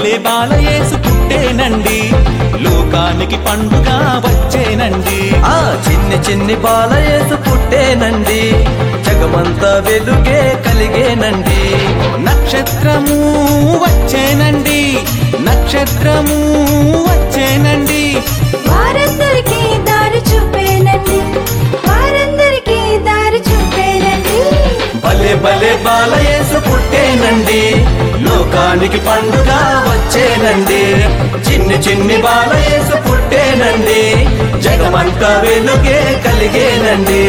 భలే బాలయేసు పుట్టేనండి లోకానికి పండుగ వచ్చేనండి ఆ చిన్ని చిన్ని బాలయేసు పుట్టేనండి జగమంతా వెలుగే కలిగేనండి నక్షత్రము వచ్చేనండి నక్షత్రము వచ్చేనండి వారందరికీ దారి చూపేనండి వారందరికీ దారి చూపేనండి భలే భలే బాలయేసు పుట్టేనండి లోకానికి పండుగ వచ్చేనండి చిన్ని చిన్ని బాలయేసు పుట్టేనండి జగమంతా వెలుగే కలిగేనండి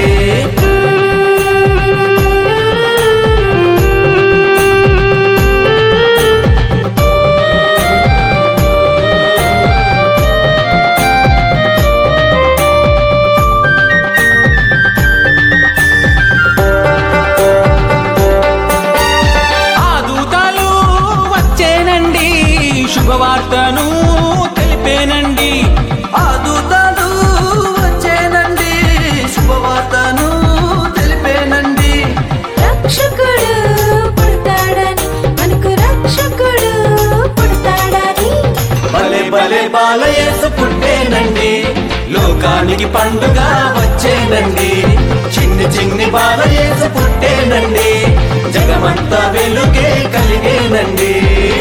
ఆ దూతలు వచ్చేనండి శుభవార్తను తెలిపేనండి ఆ దూతలు వచ్చేనండి శుభవార్తను తెలిపేనండి రక్షకుడు పుడతాడని మనకు రక్షకుడు పుడతాడని భలే భలే బాలయేసు పుట్టేనండి లోకానికి పండుగ వచ్చేనండి చిన్ని చిన్ని బాలయేసు పుట్టేనండి జగమంతా వెలుగే కలిగేనండి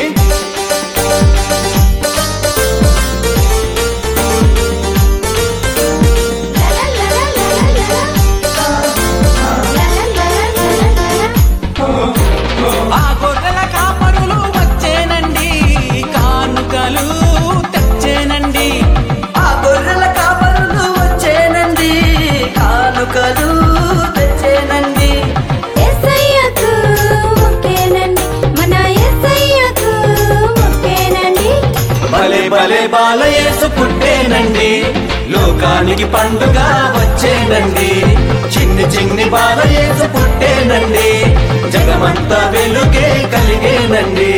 ఆ గొర్రెల కాపరులు వచ్చేనండి కానుకలు తెచ్చేనండి ఆ గొర్రెల కాపరులు వచ్చేనండి కానుకలు తెచ్చేనండి యేసయ్యకు మొక్కేనండి మన యేసయ్యకు మొక్కేనండి భలే భలే బాలయేసు పుట్టేనండి లోకానికి పండుగ వచ్చేనండి చిన్ని చిన్ని బాలయేసు పుట్టేనండి జగమంతా వెలుగే కలిగేనండి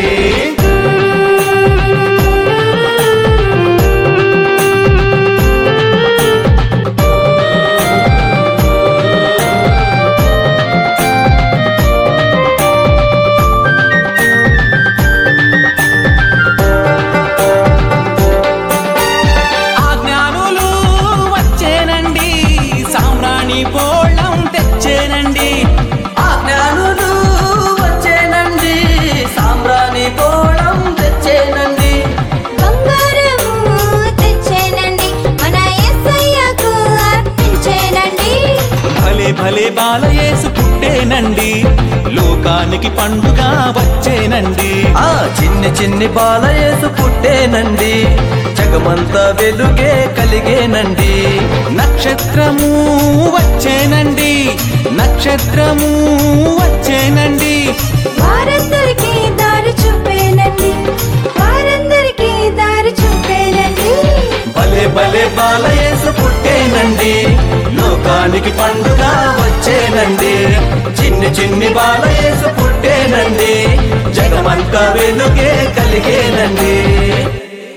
ఆ జ్ఞానులు వచ్చేనండి సామ్రాణి పోళం తెచ్చేనండి ఆ జ్ఞానులు వచ్చేనండి సాంబ్రాణి పోవడం తెచ్చేనండి బంగారము తెచ్చేనండి మన యేసయ్యకు అర్పించేనండి భలే భలే బాలయేసు పుట్టేనండి లోకానికి పండుగ వచ్చేనండి ఆ చిన్ని చిన్ని బాలయేసు పుట్టేనండి జగమంతా వెలుగే కలిగేనండి నక్షత్రము వచ్చేనండి నక్షత్రము వచ్చేనండి వారందరికీ దారి చూపేనండి వారందరికీ దారి చూపేనండి భలే భలే బాలయేసు పుట్టేనండి లోకానికి పండుగ వచ్చేనండి చిన్ని చిన్ని బాలయేసు పుట్టేనండి జగమంతా వెలుగే కలిగేనండి